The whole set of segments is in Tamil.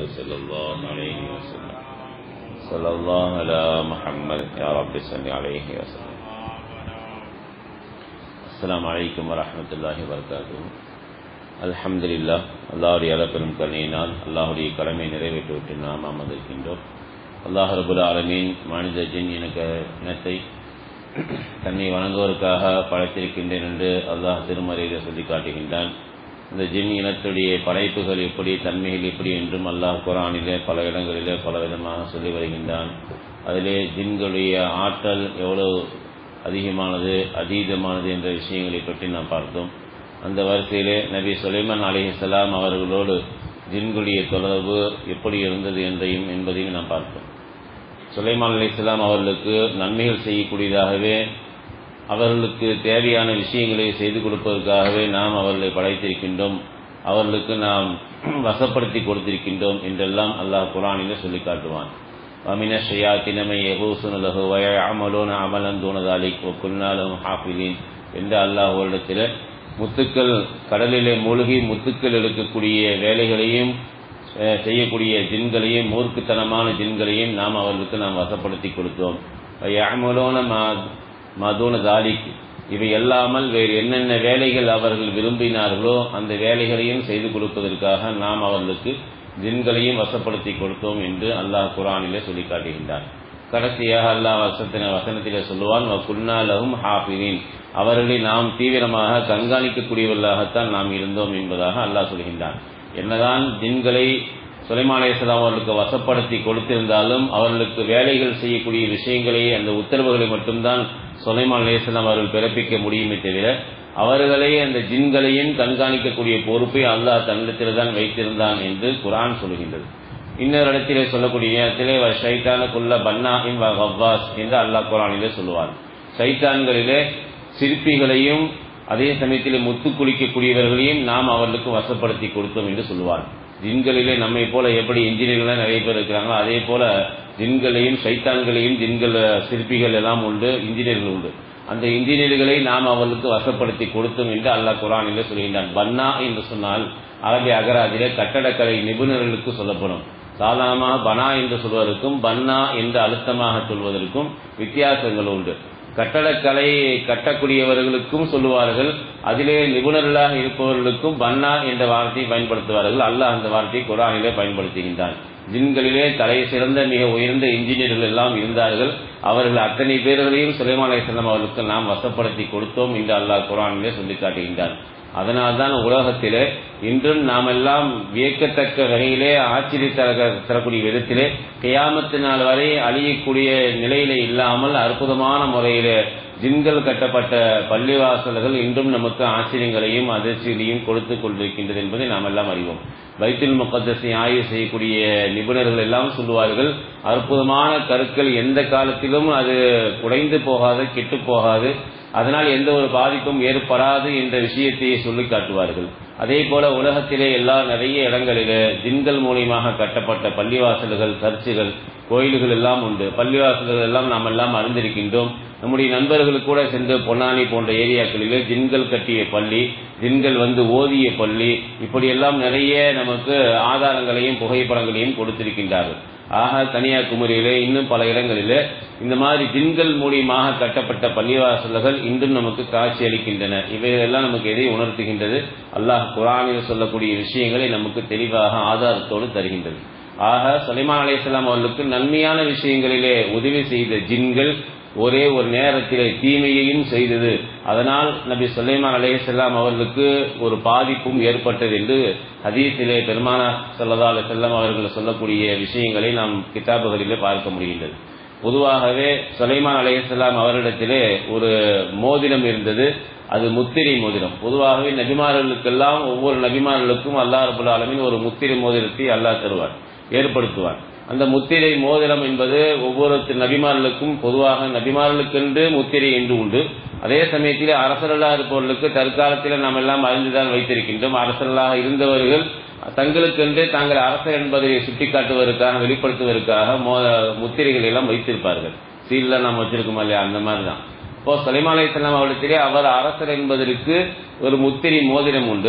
صلى الله عليه وسلم صلى الله على محمد يا رب صل عليه وسلم السلام عليكم ورحمة الله وبركاته الحمد لله அல்லாஹுடைய அளப்பெரும் கருணையினால் அல்லாஹுடைய கடமை நிறைவேற்றிவிட்டு நாம் அமர்ந்திருக்கின்றோம் அல்லாஹ் ரபுல் ஆலமீன் மனித ஜின் எனக்கு இனத்தை தன்னை வணங்குவதற்காக படைத்திருக்கின்றேன் என்று அல்லாஹ் திருமறையில் சொல்லி காட்டுகின்றான் இந்த ஜின் இனத்துடைய படைப்புகள் எப்படி தன்மைகள் எப்படி என்றும் அல்லாஹ் குரானிலே பல இடங்களிலே பல விதமாக சொல்லி வருகின்றான் அதிலே ஜின்களுடைய ஆற்றல் எவ்வளவு அதிகமானது அதீதமானது என்ற விஷயங்களை பற்றி நாம் பார்த்தோம் அந்த வரிசையிலே நபி சுலைமான் அலிஹலாம் அவர்களோடு ஜின்களுடைய தொடர்பு எப்படி இருந்தது என்றையும் என்பதையும் நாம் பார்த்தோம் சுலைமான் அலி இஸ்லாம் அவர்களுக்கு நன்மைகள் செய்யக்கூடியதாகவே அவர்களுக்கு தேவையான விஷயங்களை செய்து கொடுப்பதற்காகவே நாம் அவர்களை படைத்திருக்கின்றோம் அவர்களுக்கு நாம் வசப்படுத்தி கொடுத்திருக்கின்றோம் என்றெல்லாம் அல்லாஹ் குரானிலே சொல்லி காட்டுவான் அமின ஷையா தினமை எகூசுனலகு வய அமலோன அமலன் தூணதாலிக் குன்னாலும் ஹாஃபிலின் என்று அல்லாஹ் வருடத்தில் முத்துக்கள் கடலிலே மூழ்கி முத்துக்கள் எடுக்கக்கூடிய வேலைகளையும் செய்யக்கூடிய ஜின்களையும் மூர்க்குத்தனமான ஜின்களையும் நாம் அவர்களுக்கு நாம் வசப்படுத்தி கொடுத்தோம் அமலோன மதூன தாலிக் இவை அல்லாமல் வேறு என்னென்ன வேலைகள் அவர்கள் விரும்பினார்களோ அந்த வேலைகளையும் செய்து கொடுப்பதற்காக நாம் அவர்களுக்கு ஜின்களையும் வசப்படுத்தி கொடுத்தோம் என்று அல்லாஹ் குரானிலே சொல்லி காட்டுகின்றார் கடைசியாக அல்லாஹ் வசத்தின வசனத்திலே சொல்லுவான் குன்னாலகும் ஹாஃபிரின் அவர்களை நாம் தீவிரமாக கண்காணிக்கக்கூடியவர்களாகத்தான் நாம் இருந்தோம் என்பதாக அல்லாஹ் சொல்கின்றான் என்னதான் ஜின்களை சுலைமானேஸ்வரம் அவர்களுக்கு வசப்படுத்தி கொடுத்திருந்தாலும் அவர்களுக்கு வேலைகள் செய்யக்கூடிய விஷயங்களை அந்த உத்தரவுகளை மட்டும்தான் சுலைமான் அலேஸ்லாம் அவர்கள் பிறப்பிக்க முடியுமே தவிர அவர்களை அந்த ஜின்களையும் கண்காணிக்கக்கூடிய பொறுப்பை அல்லாஹ் தன்னிடத்தில் தான் வைத்திருந்தான் என்று குரான் சொல்கின்றது இன்னொரு இடத்திலே சொல்லக்கூடிய நேரத்திலே ஷைத்தானுக்குள்ள பன்னா இம் வவ்வாஸ் என்று அல்லாஹ் குரானிலே சொல்லுவார் சைத்தான்களிலே சிற்பிகளையும் அதே சமயத்தில் முத்து குளிக்கக்கூடியவர்களையும் நாம் அவர்களுக்கு வசப்படுத்தி கொடுத்தோம் என்று சொல்லுவார் ஜின்களிலே நம்மை போல எப்படி இன்ஜினியர்கள் நிறைய பேர் இருக்கிறாங்களோ அதே போல ஜின்களையும் சைத்தான்களையும் ஜின்கள் சிற்பிகள் எல்லாம் உண்டு இன்ஜினியர்கள் உண்டு அந்த இன்ஜினியர்களை நாம் அவர்களுக்கு வசப்படுத்தி கொடுத்தோம் என்று அல்லாஹ் குரானிலே சொல்கின்றான் பன்னா என்று சொன்னால் அரபி அகராதிலே கட்டடக்கலை நிபுணர்களுக்கு சொல்லப்படும் சாதாரணமாக பனா என்று சொல்வதற்கும் பன்னா என்று அழுத்தமாக சொல்வதற்கும் வித்தியாசங்கள் உண்டு கட்டடக்கலை கட்டக்கூடியவர்களுக்கும் சொல்லுவார்கள் அதிலே நிபுணர்களாக இருப்பவர்களுக்கும் பன்னா என்ற வார்த்தையை பயன்படுத்துவார்கள் அல்லாஹ் அந்த வார்த்தையை குரானிலே பயன்படுத்துகின்றான் ஜின்களிலே தலை சிறந்த மிக உயர்ந்த இன்ஜினியர்கள் எல்லாம் இருந்தார்கள் அவர்கள் அத்தனை பேர்களையும் சுலைமான் அலிஸ்லாம் அவர்களுக்கு நாம் வசப்படுத்தி கொடுத்தோம் என்று அல்லாஹ் குரானிலே சொல்லி காட்டுகின்றான் அதனால்தான் உலகத்திலே இன்றும் நாம் எல்லாம் வியக்கத்தக்க வகையிலே ஆச்சரிய தர தரக்கூடிய விதத்திலே கியாமத்து நாள் வரை அழியக்கூடிய நிலையில இல்லாமல் அற்புதமான முறையிலே ஜின்கள் கட்டப்பட்ட பள்ளிவாசல்கள் இன்றும் நமக்கு ஆச்சரியங்களையும் அதிர்ச்சிகளையும் கொடுத்து கொண்டிருக்கின்றது என்பதை நாம் எல்லாம் அறிவோம் பைத்துல் முகத்தஸை ஆய்வு செய்யக்கூடிய நிபுணர்கள் எல்லாம் சொல்லுவார்கள் அற்புதமான கருக்கள் எந்த காலத்திலும் அது குறைந்து போகாது கெட்டு போகாது அதனால் எந்த ஒரு பாதிப்பும் ஏற்படாது என்ற விஷயத்தை சொல்லி காட்டுவார்கள் அதே போல உலகத்திலே எல்லா நிறைய இடங்களிலே ஜின்கள் மூலியமாக கட்டப்பட்ட பள்ளிவாசல்கள் சர்ச்சுகள் கோயில்கள் எல்லாம் உண்டு பள்ளிவாசல்கள் எல்லாம் நாம் எல்லாம் அறிந்திருக்கின்றோம் நம்முடைய நண்பர்கள் கூட சென்று பொன்னானி போன்ற ஏரியாக்களிலே ஜின்கள் கட்டிய பள்ளி ஜின்கள் வந்து ஓதிய பள்ளி இப்படியெல்லாம் நிறைய நமக்கு ஆதாரங்களையும் புகைப்படங்களையும் கொடுத்திருக்கின்றார்கள் ஆக கன்னியாகுமரியிலே இன்னும் பல இடங்களிலே இந்த மாதிரி ஜின்கள் மூலியமாக கட்டப்பட்ட பள்ளிவாசல்கள் இன்றும் நமக்கு காட்சி அளிக்கின்றன இவைகளெல்லாம் நமக்கு எதை உணர்த்துகின்றது அல்லாஹ் குரானில் சொல்லக்கூடிய விஷயங்களை நமக்கு தெளிவாக ஆதாரத்தோடு தருகின்றது ஆக சுலைமான் அலையாம் அவர்களுக்கு நன்மையான விஷயங்களிலே உதவி செய்த ஜின்கள் ஒரே ஒரு நேரத்திலே தீமையையும் செய்தது அதனால் நபி சுலைமான் அலையலாம் அவர்களுக்கு ஒரு பாதிப்பும் ஏற்பட்டது என்று ஹதீஸிலே பெருமானா சல்லா அலி செல்லம் அவர்கள் சொல்லக்கூடிய விஷயங்களை நாம் கிதாபுகளிலே பார்க்க முடிகின்றது பொதுவாகவே சுலைமான் அலையலாம் அவரிடத்திலே ஒரு மோதிரம் இருந்தது அது முத்திரை மோதிரம் பொதுவாகவே நபிமார்களுக்கெல்லாம் ஒவ்வொரு நபிமார்களுக்கும் அல்லா ரபுல் ஆலமின் ஒரு முத்திரை மோதிரத்தை அல்லாஹ் தருவார் ஏற்படுத்துவார் அந்த முத்திரை மோதிரம் என்பது ஒவ்வொரு நபிமார்களுக்கும் பொதுவாக நபிமார்களுக்கென்று முத்திரை என்று உண்டு அதே சமயத்தில் அரசர்களாக இருப்பவர்களுக்கு தற்காலத்தில் நாம் எல்லாம் அறிந்துதான் வைத்திருக்கின்றோம் அரசர்களாக இருந்தவர்கள் தங்களுக்கென்று தாங்கள் அரசர் என்பதை சுட்டிக்காட்டுவதற்காக வெளிப்படுத்துவதற்காக முத்திரைகள் எல்லாம் வைத்திருப்பார்கள் சீல்லாம் நாம் வச்சிருக்கோமா இல்லையா அந்த மாதிரி தான் இப்போ சலிமா அலையம் அவர்களுக்கு அவர் அரசர் என்பதற்கு ஒரு முத்திரை மோதிரம் உண்டு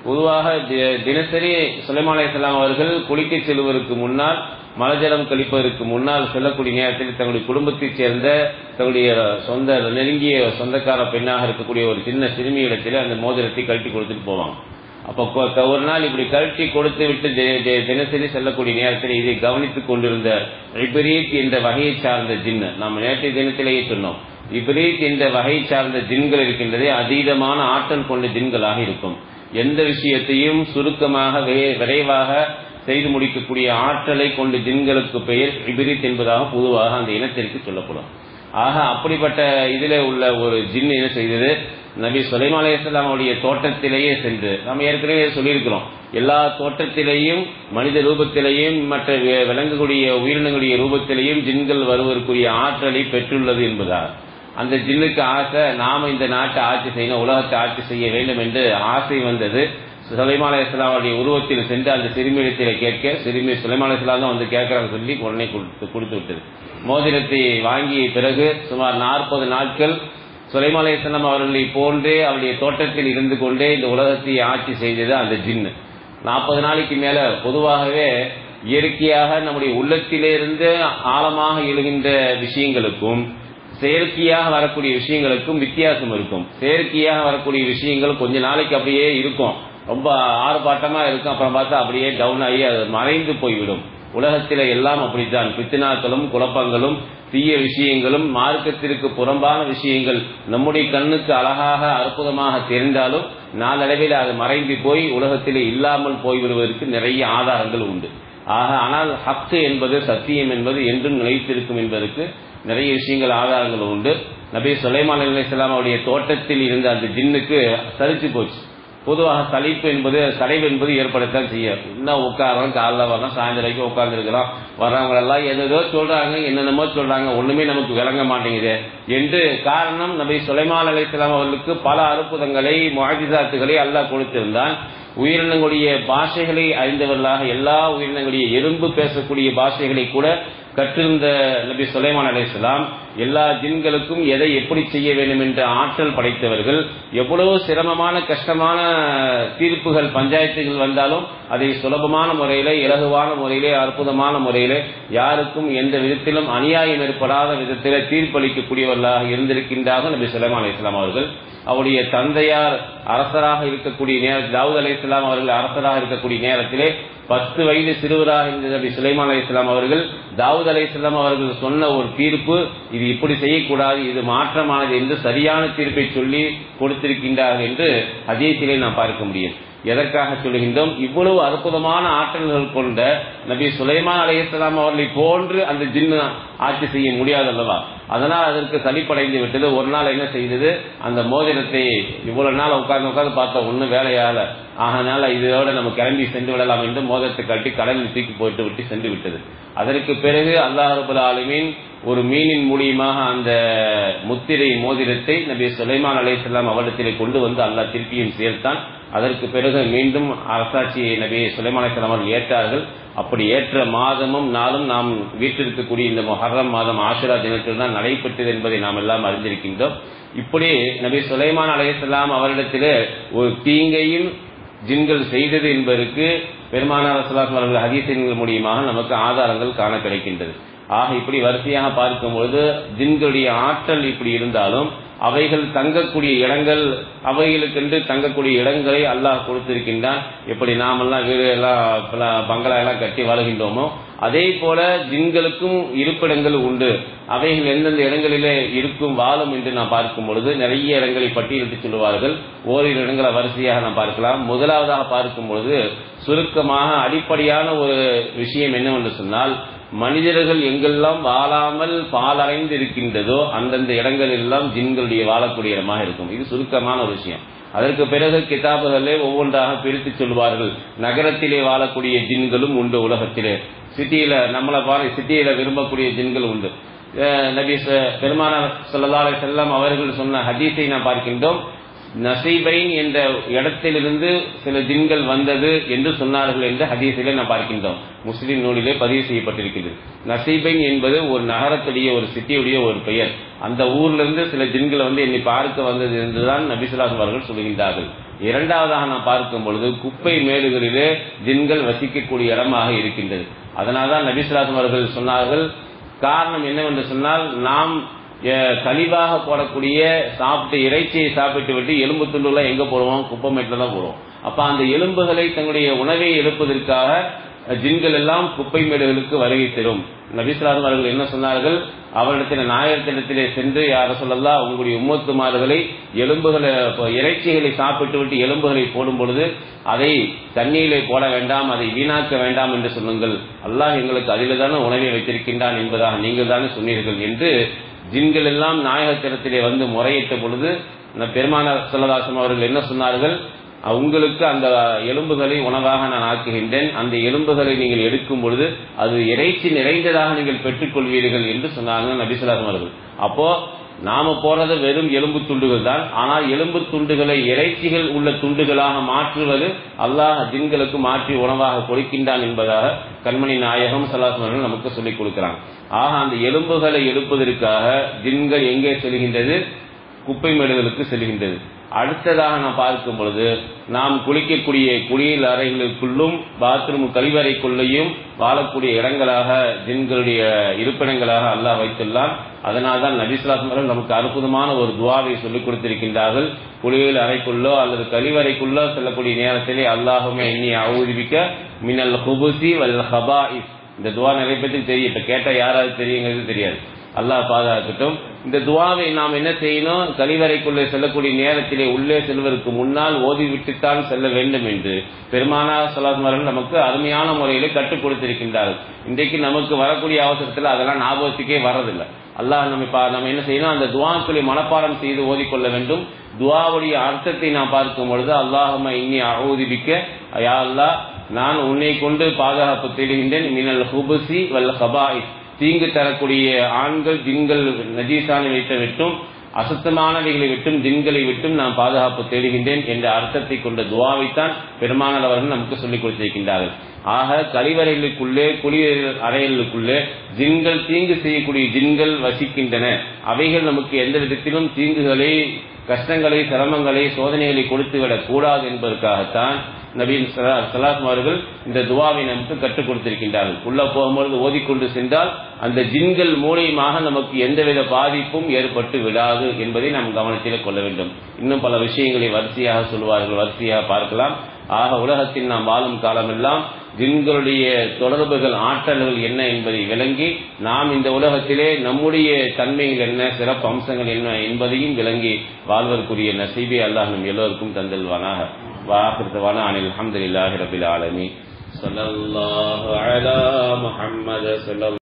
பொதுவாக தி- தினசரி சுலைமான் அலைஹிஸ்ஸலாம் அவர்கள் குளிக்க செல்வதற்கு முன்னால் மலஜலம் கழிப்பதற்கு முன்னால் செல்லக்கூடிய நேரத்தில் தங்களுடைய குடும்பத்தைச் சேர்ந்த தங்களுடைய சொந்த நெருங்கிய சொந்தக்கார பெண்ணாக இருக்கக்கூடிய ஒரு சின்ன சிறுமியிடத்தில் அந்த மோதிரத்தை கழட்டி கொடுத்துட்டு போவாங்க அப்ப கொ- ஒரு நாள் இப்படி கழட்டி கொடுத்து விட்டு தி- தி- தினசரி செல்லக்கூடிய நேரத்தில் இதை கவனித்துக் கொண்டிருந்த இப்ரீத் என்ற வகையை சார்ந்த ஜின்னு நாம் நேற்றைய தினத்திலேயே சொன்னோம் இப்ரீத் என்ற வகை சார்ந்த ஜின்கள் இருக்கின்றதே அதீதமான ஆற்றல் கொண்ட ஜின்களாக இருக்கும் எந்த விஷயத்தையும் சுருக்கமாக வே- விரைவாக செய்து முடிக்கக்கூடிய ஆற்றலை கொண்ட ஜின்களுக்கு பெயர் இபிரித் என்பதாக பொதுவாக அந்த இனத்திற்கு சொல்லப்படும் ஆக அப்படிப்பட்ட இதிலே உள்ள ஒரு ஜின் என்ன செய்தது நபி சுலைமான் அலைஹிஸ்ஸலாம் அவருடைய தோட்டத்திலேயே சென்று நம்ம ஏற்கனவே சொல்லியிருக்கிறோம் எல்லா தோட்டத்திலேயும் மனித ரூபத்திலேயும் மற்ற வி- விலங்குகளுடைய உயிரினங்களுடைய ரூபத்திலேயும் ஜின்கள் வருவதற்குரிய ஆற்றலை பெற்றுள்ளது என்பதால் அந்த ஜின்னுக்கு ஆசை நாம இந்த நாட்டை ஆட்சி செய்யணும் உலகத்தை ஆட்சி செய்ய வேண்டும் என்று ஆசை வந்தது சுலைமான் அலைஹிஸ்ஸலாமுடைய உருவத்தில் சென்று அந்த சிறுமியிடத்தில் கேட்க சிறுமி சுலைமான் அலைஹிஸ்ஸலாம் தான் வந்து கேட்கறாங்க சொல்லி உடனே கொடுத்து கொடுத்து விட்டது மோதிரத்தை வாங்கிய பிறகு சுமார் நாற்பது நாட்கள் சுலைமான் அலைஹிஸ்ஸலாம் அவர்களை போன்றே அவருடைய தோட்டத்தில் இருந்து கொண்டே இந்த உலகத்தை ஆட்சி செய்தது அந்த ஜின்னு நாற்பது நாளைக்கு மேல பொதுவாகவே இயற்கையாக நம்முடைய உள்ளத்திலிருந்து ஆழமாக எழுகின்ற விஷயங்களுக்கும் செயற்கையாக வரக்கூடிய விஷயங்களுக்கும் வித்தியாசம் இருக்கும் செயற்கையாக வரக்கூடிய விஷயங்கள் கொஞ்ச நாளைக்கு அப்படியே இருக்கும் ரொம்ப ஆர்ப்பாட்டமா இருக்கும் அப்புறம் பார்த்தா அப்படியே டவுன் ஆகி அது மறைந்து போய்விடும் உலகத்தில எல்லாம் அப்படித்தான் பித்தினாக்களும் குழப்பங்களும் தீய விஷயங்களும் மார்க்கத்திற்கு புறம்பான விஷயங்கள் நம்முடைய கண்ணுக்கு அழகாக அற்புதமாக தெரிந்தாலும் நாளடைவில் அது மறைந்து போய் உலகத்திலே இல்லாமல் போய்விடுவதற்கு நிறைய ஆதாரங்கள் உண்டு ஆக ஆனால் ஹக்கு என்பது சத்தியம் என்பது என்றும் நிலைத்திருக்கும் என்பதற்கு நிறைய விஷயங்கள் ஆதாரங்கள் உண்டு நபி சுலைமான் அலிஸ்லாம் அவருடைய தோட்டத்தில் இருந்த அந்த ஜின்னுக்கு சலிச்சு போச்சு பொதுவாக சலிப்பு என்பது சடைவு என்பது ஏற்படத்தான் செய்யும் இன்னும் உட்காரோம் காலைல வரோம் சாயந்தரம் வரைக்கும் உட்கார்ந்துருக்கிறோம் வர்றவங்க எல்லாம் ஏதேதோ சொல்றாங்க என்னென்னமோ சொல்றாங்க ஒண்ணுமே நமக்கு விளங்க மாட்டேங்குது என்று காரணம் நபி சுலைமான் அலிஸ்லாம் அவர்களுக்கு பல அற்புதங்களை முகாஜிசாத்துகளை அல்லாஹ் கொடுத்திருந்தான் உயிரினங்களுடைய பாஷைகளை அறிந்தவர்களாக எல்லா உயிரினங்களுடைய எறும்பு பேசக்கூடிய பாஷைகளை கூட கற்றிருந்த நபி சுலைமான் அலைஹிஸ்ஸலாம் எல்லா ஜின்களுக்கும் எதை எப்படி செய்ய வேண்டும் என்ற ஆற்றல் படைத்தவர்கள் எவ்வளவு சிரமமான கஷ்டமான தீர்ப்புகள் பஞ்சாயத்துகள் வந்தாலும் அதை சுலபமான முறையிலே இலகுவான முறையிலே அற்புதமான முறையிலே யாருக்கும் எந்த விதத்திலும் அநியாயம் ஏற்படாத விதத்திலே தீர்ப்பளிக்கக்கூடியவர்களாக இருந்திருக்கின்றார்கள் நபி சுலைமான் அலைஹிஸ்ஸலாம் அவர்கள் அவருடைய தந்தையார் அரசராக இருக்கக்கூடிய நேரம் தாவூத் அலி இஸ்லாம் அவர்கள் அரசராக இருக்கக்கூடிய நேரத்திலே பத்து வயது சிறுவராக இருந்த நபி சுலைமான் அலி இஸ்லாம் அவர்கள் தாவூத் அலி இஸ்லாம் அவர்கள் சொன்ன ஒரு தீர்ப்பு இது இப்படி செய்யக்கூடாது இது மாற்றமானது என்று சரியான தீர்ப்பை சொல்லி கொடுத்திருக்கின்றார்கள் என்று ஹதீஸிலே நாம் பார்க்க முடியும் எதற்காக சொல்லுகின்றோம் இவ்வளவு அற்புதமான ஆற்றல்கள் கொண்ட நபி சுலைமான் அலைஹிஸ்ஸலாம் அவர்களை போன்று அந்த ஜின்னு ஆட்சி செய்ய முடியாது அல்லவா அதனால் அதற்கு சலிப்படைந்து விட்டது ஒரு நாள் என்ன செய்தது அந்த மோதிரத்தை இவ்வளவு நாள் உட்கார்ந்து உட்கார்ந்து பார்த்தா ஒன்றும் வேலையால ஆகனால இதோட நம்ம கிளம்பி சென்று விடலாம் என்று மோதிரத்தை கட்டி கடலில் தூக்கி போட்டு விட்டு சென்று விட்டது அதற்கு பிறகு அல்லாஹ் ரபுல் ஆலமீன் ஒரு மீனின் மூலியமாக அந்த முத்திரை மோதிரத்தை நபி சுலைமான் அலைஹிஸ்ஸலாம் அவரிடத்திலே கொண்டு வந்து அல்லாஹ் திருப்பியும் சேர்த்தான் அதற்கு பிறகு மீண்டும் அரசாட்சியை நபி சுலைமான் அலைஹிஸ்ஸலாம் அவர்கள் ஏற்றார்கள் அப்படி ஏற்ற மாதமும் நாளும் நாம் வீட்டிருக்கக்கூடிய இந்த மொஹர்ரம் மாதம் ஆஷுரா தினத்தில் தான் நடைபெற்றது என்பதை நாம் எல்லாம் அறிந்திருக்கின்றோம் இப்படி நபி சுலைமான் அலைஹிஸ்ஸலாம் அவரிடத்திலே ஒரு தீங்கையும் ஜின்கள் செய்தது என்பதற்கு பெருமானார் சலாஸ் அவர்கள் ஹதீசின்கள் மூலியமாக நமக்கு ஆதாரங்கள் காண கிடைக்கின்றது ஆக இப்படி வரிசையாக பார்க்கும்பொழுது ஜின்களுடைய ஆற்றல் இப்படி இருந்தாலும் அவைகள் தங்கக்கூடிய இடங்கள் அவைகளுக்கென்று தங்கக்கூடிய இடங்களை அல்லாஹ் கொடுத்திருக்கின்றான் எப்படி நாமெல்லாம் வீடு எல்லாம் பல- பங்களா எல்லாம் கட்டி வாழுகின்றோமோ அதே போல ஜின்களுக்கும் இருப்பிடங்கள் உண்டு அவைகள் எந்தெந்த இடங்களிலே இருக்கும் வாழும் என்று நாம் பார்க்கும் பொழுது நிறைய இடங்களை பட்டியலிட்டு சொல்லுவார்கள் ஓரிரு இடங்களை வரிசையாக நாம் பார்க்கலாம் முதலாவதாக பார்க்கும் பொழுது சுருக்கமாக அடிப்படையான ஒரு விஷயம் என்னவென்று சொன்னால் மனிதர்கள் எங்கெல்லாம் வாழாமல் பாலடைந்து இருக்கின்றதோ அந்தந்த இடங்கள் எல்லாம் ஜின்களுடைய வாழக்கூடிய இடமாக இருக்கும் இது சுருக்கமான ஒரு விஷயம் அதற்கு பிறகு கிதாபுகளே ஒவ்வொன்றாக பிரித்து சொல்வார்கள் நகரத்திலே வாழக்கூடிய ஜின்களும் உண்டு உலகத்திலே சிட்டியில நம்மளை பாரு சிட்டியில விரும்பக்கூடிய ஜின்கள் உண்டு அஹ் நபி ச- பெருமானார் ஸல்லல்லாஹு அலைஹி வஸல்லம் அவர்கள் சொன்ன ஹதீஸை நாம் பார்க்கின்றோம் நசீபைன் என்ற இடத்திலிருந்து சில ஜின்கள் வந்தது என்று சொன்னார்கள் என்று ஹதீஸிலே நாம் பார்க்கின்றோம் முஸ்லிம் நூலிலே பதிவு செய்யப்பட்டிருக்கிறது நசீபைன் என்பது ஒரு நகரத்துடைய ஒரு சிட்டியுடைய ஒரு பெயர் அந்த ஊர்ல இருந்து சில ஜின்கள் வந்து என்னை பார்க்க வந்தது என்றுதான் நபிசுலாசம் அவர்கள் சொல்கின்றார்கள் இரண்டாவதாக நாம் பார்க்கும் பொழுது குப்பை மேடுகளிலே ஜின்கள் வசிக்கக்கூடிய இடமாக இருக்கின்றது அதனால்தான் நபிசுலாசம் அவர்கள் சொன்னார்கள் காரணம் என்னவென்று சொன்னால் நாம் கழிவாக போடக்கூடிய சாப்பிட்டு இறைச்சியை சாப்பிட்டு விட்டு எலும்பு துண்டுலாம் எங்க போடுவோம் குப்பமேட்டில் தான் போடுவோம் அப்ப அந்த எலும்புகளை தங்களுடைய உணவை எழுப்பதற்காக ஜின்கள் எல்லாம் குப்பை மேடுகளுக்கு வருகை தரும் நபிசுலாசம் அவர்கள் என்ன சொன்னார்கள் அவரிடத்தில் நாயகத்திடத்திலே சென்று யார சொல்லலாம் உங்களுடைய உம்மத்துமார்களை எலும்புகளை இறைச்சிகளை சாப்பிட்டு விட்டு எலும்புகளை போடும் பொழுது அதை தண்ணீரிலே போட வேண்டாம் அதை வீணாக்க வேண்டாம் என்று சொல்லுங்கள் அல்லாஹ் எங்களுக்கு அதில் தானே உணவை வைத்திருக்கின்றான் என்பதாக நீங்கள் தானே சொன்னீர்கள் என்று ஜின்கள் எல்லாம் நாயகத்திடத்திலே வந்து முறையிட்ட பொழுது பெருமான சொல்லதாசம் அவர்கள் என்ன சொன்னார்கள் உங்களுக்கு அந்த எலும்புகளை உணவாக நான் ஆக்குகின்றேன் அந்த எலும்புகளை நீங்கள் எடுக்கும் பொழுது அது இறைச்சி நிறைந்ததாக நீங்கள் பெற்றுக்கொள்வீர்கள் என்று சொன்னாங்க நபிசுலாசம் அவர்கள் அப்போ நாம போறது வெறும் எலும்பு துண்டுகள் தான் ஆனால் எலும்பு துண்டுகளை இறைச்சிகள் உள்ள துண்டுகளாக மாற்றுவது அல்லாஹ் ஜின்களுக்கு மாற்றி உணவாக கொடுக்கின்றான் என்பதாக கண்மணி நாயகம் சலாசமர்கள் நமக்கு சொல்லிக் கொடுக்கிறாங்க ஆக அந்த எலும்புகளை எடுப்பதற்காக ஜின்கள் எங்கே செல்கின்றது குப்பை மேடுகளுக்கு செல்கின்றது அடுத்ததாக நாம் பார்க்கும் பொழுது நாம் குளிக்கக்கூடிய குளியல் அறைகளுக்குள்ளும் பாத்ரூம் கழிவறைக்குள்ளேயும் வாழக்கூடிய இடங்களாக ஜின்களுடைய இருப்பிடங்களாக அல்லாஹ் வைத்துள்ளான் அதனால்தான் நபிஸ்லாஸ்மர்கள் நமக்கு அற்புதமான ஒரு துவாவை சொல்லிக் கொடுத்திருக்கின்றார்கள் குளியல் அறைக்குள்ளோ அல்லது கழிவறைக்குள்ளோ செல்லக்கூடிய நேரத்திலே அல்லாஹுமே எண்ணி அவுதிவிக்க மினல் ஹுபுசி வல் ஹபாஇஸ் இந்த துவா நிறைய பேருக்கு தெரியும் இப்ப கேட்டா யாராவது தெரியுங்கிறது தெரியாது அல்லாஹ் பாதுகாக்கட்டும் இந்த துவாவை நாம் என்ன செய்யணும் கழிவறைக்குள்ளே செல்லக்கூடிய நேரத்திலே உள்ளே செல்வதற்கு முன்னால் ஓதிவிட்டுத்தான் செல்ல வேண்டும் என்று பெருமானா சலாத்மார்கள் நமக்கு அருமையான முறையிலே கற்றுக் கொடுத்திருக்கின்றார்கள் இன்றைக்கு நமக்கு வரக்கூடிய அவசரத்தில் அதெல்லாம் ஞாபகத்துக்கே வரதில்லை அல்லாஹ் நம்ம நம்ம என்ன செய்யணும் அந்த துவாக்களை மனப்பாடம் செய்து ஓதிக்கொள்ள வேண்டும் துவாவுடைய அர்த்தத்தை நாம் பார்க்கும் பொழுது அல்லாஹும இன்னி அகோதிபிக்க யா அல்லாஹ் நான் உன்னை கொண்டு பாதுகாப்பு தேடுகின்றேன் மினல் ஹுபுசி வல் ஹபாயிஸ் தீங்கு தரக்கூடிய ஆண்கள் ஜின்கள் நஜீசானை வைத்த விட்டும் அசுத்தமானவைகளை விட்டும் ஜின்களை விட்டும் நான் பாதுகாப்பு தேடுகின்றேன் என்ற அர்த்தத்தை கொண்ட துவாவைத்தான் பெருமானார் அவர்கள் நமக்கு சொல்லிக் கொடுத்திருக்கின்றார்கள் ஆக கழிவறைகளுக்குள்ளே குளியல் அறைகளுக்குள்ளே ஜின்கள் தீங்கு செய்யக்கூடிய ஜின்கள் வசிக்கின்றன அவைகள் நமக்கு எந்த விதத்திலும் தீங்குகளை கஷ்டங்களை சிரமங்களை சோதனைகளை கொடுத்துவிடக் கூடாது என்பதற்காகத்தான் நபீன் சலாத் அவர்கள் இந்த துவாவை நமக்கு கற்றுக் கொடுத்திருக்கின்றார்கள் உள்ள போகும்பொழுது ஓதிக்கொண்டு சென்றால் அந்த ஜின்கள் மூலியமாக நமக்கு எந்தவித பாதிப்பும் ஏற்பட்டு விடாது என்பதை நாம் கவனத்தில் கொள்ள வேண்டும் இன்னும் பல விஷயங்களை வரிசையாக சொல்வார்கள் வரிசையாக பார்க்கலாம் ஆக உலகத்தில் நாம் வாழும் காலமெல்லாம் ஜின்களுடைய தொடர்புகள் ஆற்றல்கள் என்ன என்பதை விளங்கி நாம் இந்த உலகத்திலே நம்முடைய தன்மைகள் என்ன சிறப்பு அம்சங்கள் என்ன என்பதையும் விளங்கி வாழ்வதற்குரிய நசீபை அல்லாஹ் நம் எல்லோருக்கும் தந்தல்வானாக வாஹிருத்தவான அனில் அஹமதுல்லாஹி ரபில் ஆலமி صلى الله على محمد صلى